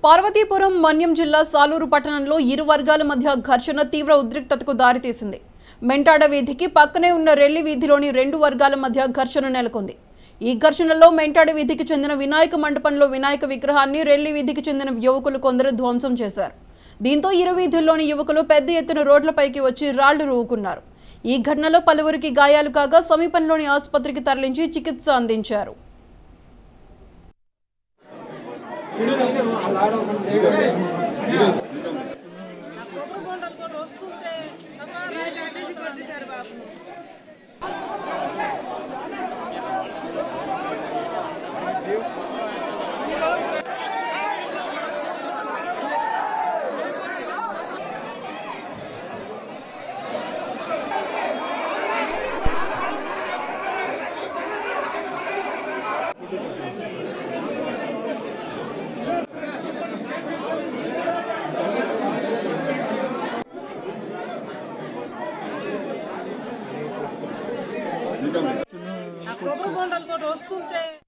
పార్వతీపురం మన్యం జిల్లా సాలూరు పట్టణంలో ఇరు వర్గాల మధ్య ఘర్షణ తీవ్ర ఉద్రిక్తతకు దారితీసింది మెంటాడ వీధికి పక్కనే ఉన్న రెల్లి వీధిలోని రెండు వర్గాల మధ్య ఘర్షణ నెలకొంది ఈ ఘర్షణలో మెంటాడ వీధికి చెందిన వినాయక మండపంలో వినాయక విగ్రహాన్ని రెల్లి వీధికి చెందిన యువకులు కొందరు ధ్వంసం చేశారు దీంతో ఇరు వీధుల్లోని యువకులు పెద్ద ఎత్తున రోడ్లపైకి వచ్చి రాళ్లు రూవుకున్నారు ఈ ఘటనలో పలువురికి గాయాలు కాగా సమీపంలోని ఆసుపత్రికి తరలించి చికిత్స అందించారు కొబ్బరి బొండలతో వస్తుంటే అమ్మా రైట్ అడ్డేసి కొట్టేశారు బాబు ఆ కొబ్బరి బొండలతో వస్తుంటే